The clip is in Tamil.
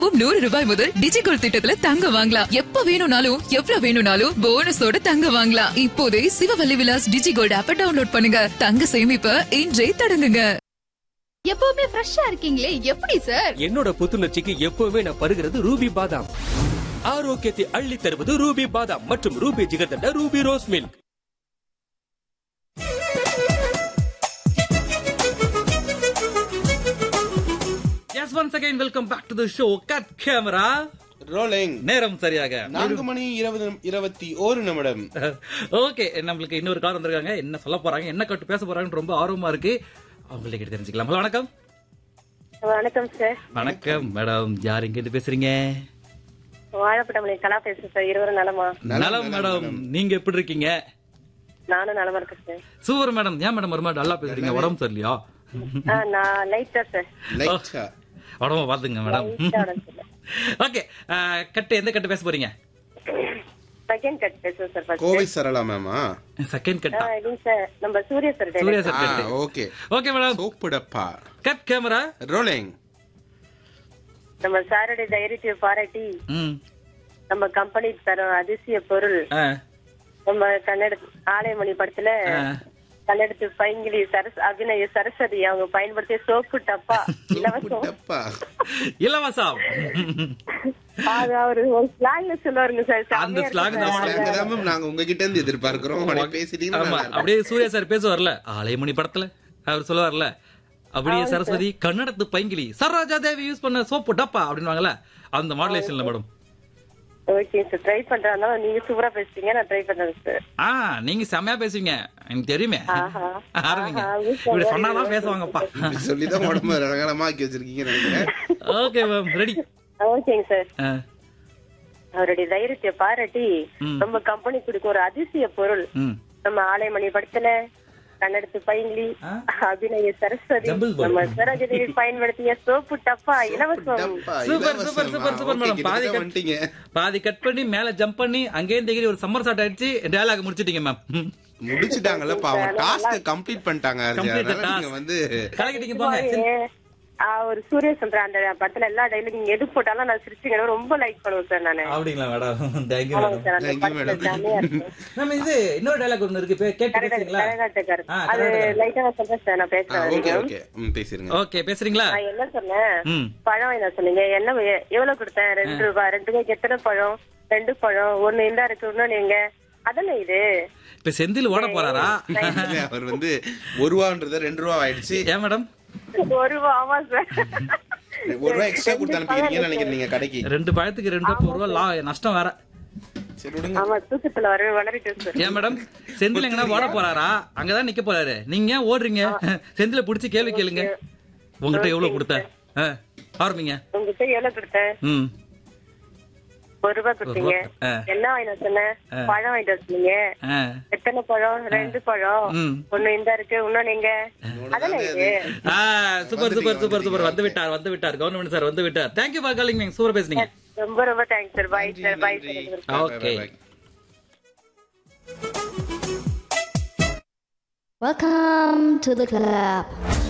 நூறு ரூபாய் முதல் டிஜிகோல் திட்டத்துல தங்க வாங்கலாம் எப்ப வேணும்னாலும் எவ்வளவு வேணும்னாலும் போனஸோட தங்க வாங்கலாம் இப்போதே சிவவல்லி விலாஸ் டிஜிகோல்ட் ஆப்ப டவுன்லோட் பண்ணுங்க தங்க சேமிப்ப இன்றே தொடங்குங்க எப்பவுமே ஃப்ரெஷ்ஷா இருக்கீங்களே எப்படி சார் என்னோட புத்துணர்ச்சிக்கு எப்பவுமே நான் பருகிறது ரூபி பாதாம் ஆரோக்கியத்தை அள்ளி தருவது ரூபி பாதாம் மற்றும் Ruby jigarthanda Ruby rose milk yes once again welcome back to the show cut camera rolling நேரம் சரியாக நான்கு மணி இருபது இருபத்தி ஒரு நிமிடம் ஓகே நம்மளுக்கு இன்னொரு கால் வந்திருக்காங்க என்ன சொல்ல போறாங்க என்ன கட்டு பேச போறாங்கன்னு ரொம்ப ஆர்வமா இருக்கு அவங்கள்ட்ட கிட்ட தெரிஞ்சுக்கலாம் ஹலோ வணக்கம் வணக்கம் சார் வணக்கம் மேடம் யார் இங்க இருந்து பேசுறீங்க வாழைப்பட்டமலை கலா பேசுறேன் சார் இருவரும் நலமா நலம் மேடம் நீங்க எப்படி இருக்கீங்க நானும் நலமா இருக்கேன் சார் சூப்பர் மேடம் ஏன் மேடம் ஒரு மாதிரி நல்லா பேசுறீங்க உடம்பு சரியில்லையா ஆ, நான் லைட்டா சார் லைட்டா உடம்ப பாத்துங்க மேடம் லைட்டா உடம்பு சரியில்லை. ஓகே கட்டு எந்த கட்டு பேச போறீங்க செகண்ட் கட் பேசுறேன் சார் first. கோவை சரளா மேமா செகண்ட் ஆ, கட்டா இல்லைங்க சார் நம்ம Surya sir Surya dialogue. Sir ஆ கட்டு ஓகே ஓகே மேடம் சோப்புடப்பா கட் கேமரா ரோலிங் நம்ம சாருடைய தைரியத்தை பாராட்டி ம் நம்ம கம்பெனி தரும் அதிசய பொருள் ஆ நம்ம கன்னட ஆலயமணி படத்துல ஆ. கன்னடத்து பைங்கிலி சரஸ் அபிநய சரஸ்வதி அவங்க பயன்படுத்திய சோப்பு டப்பா இலவசம் டப்பா இலவசம் அது அவரு ஒரு ஸ்லாங்ல சொல்லுவாருங்க சார் அந்த செம்மையா slang இருக்கும் தான் சார். நாங்க தான் மேம் நாங்க உங்ககிட்ட இருந்து எதிர்பார்க்கிறோம் உடனே ஆமா பேசிட்டீங்கன்னா அப்படியே சூர்யா சார் பேசுவார்ல ஆலயமணி படத்துல அவர் சொல்லுவார்ல அப்படியே சரஸ்வதி கன்னடத்து பைங்கிலி சரோஜா தேவி யூஸ் பண்ண சோப்பு டப்பா அப்படின்வாங்கல்ல அந்த மாடுலேஷன்ல மேடம் ஓகே சார் ட்ரை பண்றேன் நீங்க சூப்பரா பேசுறீங்க நான் ட்ரை பண்றேன் சார் ஆ நீங்க செம்மையா பேசுவீங்க எனக்கு தெரியுமே ஆஹா. ஆரம்பிங்க ஆஹா, ஊக்கம் இப்படி வேற சொன்னாதான் வேற. பேசுவாங்கப்பா இப்படி சொல்லிதான் உடம்பு ரகலமா ஆக்கி வச்சிருக்கீங்கன்னு நினைக்கிறேன் ஓகே மேம் ரெடி ஓகேங்க சார் அவருடைய தைரியத்தை பாராட்டி நம்ம கம்பெனி கொடுக்கும் ஒரு அதிசய பொருள் ம் நம்ம ஆலயமணி படத்துல கன்னடத்து பைங்கிலி ஆ? அபிநய சரஸ்வதி Jumble word. நம்ம சரோஜதேவி பயன்படுத்திய சோப்பு டப்பா இலவசம் டப்பா, சூப்பர், இலவசமா. Super, super, super, okay, madam. கிட்டத்தட்ட பாதி கட்- வந்துட்டீங்க பாதி கட் பண்ணி மேல ஜம்ப் பண்ணி அங்கேயும் திகிரி ஒரு சம்மர் ஷாட் ஆயிடுச்சு டயலாக் முடிச்சிட்டீங்க மேம் முடிச்சிட்டாங்கல்ல அவங்க டாஸ்க் கம்ப்ளீட் பண்ணிட்டாங்க அது. Complete the அதனால நீங்க task. வந்து கலக்கிட்டீங்க போங்க ஆ, ஒரு சூரிய சொல்ற அந்த படத்துல எல்லா டைலும் நீங்க எது போட்டாலும் நான் சிரிச்சுங்க ரொம்ப லைக் பண்ணுவேன் சார் நானு அப்படிங்களா மேடம் தேங்க்யூ ஆமாங்க மேடம் சார் அந்த Thank you, படத்துல madam. செம்மையா இருக்கும் நம்ம இது இன்னொரு டயலாக் ஒன்னு இருக்கு பே- கேட்டு பேசுறீங்களா கரகாட்டக்காரர் ஆ, அது கரகாட்டக்காரர். லைட்டா நான் சொல்றேன் சார் நான் பேசுறேன் ஓகே வரைக்கும். ஓகே ம் பேசிருங்க ஓகே பேசுறீங்களா நான் என்ன சொன்னேன் ம் பழம் என்ன சொன்னீங்க என்ன எ- எவ்வளவு கொடுத்தேன் ரெண்டு ரூபாய் ரெண்டு ரூபாய்க்கு எத்தனை பழம் ரெண்டு பழம் ஒண்ணு இந்த இருக்கு இன்னொன்னு எங்க அதென்ன இது இப்ப செந்தில் ஓட போறாரா இல்ல, அவர் வந்து ஒரு ரூபான்றது ரெண்டு ரூபா ஆயிடுச்சு ஏன் மேடம் ஒரு ரூபா ஆமா சார் ஒரு ரூபா எக்ஸ்ட்ரா கொடுத்து அனுப்பிக்கிறீங்கன்னு நினைக்கிறேன் நீங்க கடைக்கு ரெண்டு பழத்துக்கு ரெண்டு ரூபா ரூபா லா நஷ்டம் வேற சரி விடுங்க ஆமா தூக்கத்துல வர வளரிட்டு சார் ஏன் மேடம் செந்தில் எங்கன்னா ஓட போறாரா அங்கதான் நிக்க போறாரு நீங்க ஏன் ஓடுறீங்க செந்தில புடிச்சு கேள்வி கேளுங்க உங்ககிட்ட எவ்வளவு கொடுத்த ஆ, ஆரம்பிங்க உங்ககிட்ட எவ்வளவு கொடுத்தேன் ம் ஒரு ரூபாய் கொடுத்தீங்க ஆ. என்ன வாங்கிட்டு சொன்னேன் ஆ. பழம் வாங்கிட்டு வர சொன்னீங்க ஆ. எத்தனை பழம் ரெண்டு பழம் ம். ஒண்ணு இந்த இருக்கு இன்னொன்னு எங்க அதென்ன இது ஆ, சூப்பர் சூப்பர் சூப்பர் சூப்பர் வந்து விட்டார் வந்து விட்டார் கவர்மெண்ட் சார் வந்து விட்டார் தேங்க்யூ ஃபார் காலிங் நீங்க சூப்பர் பேசுனீங்க ரொம்ப ரொம்ப thanks sir bye sir bye நன்றி. Sir Bye, bye, Okay. bye. Welcome to the club.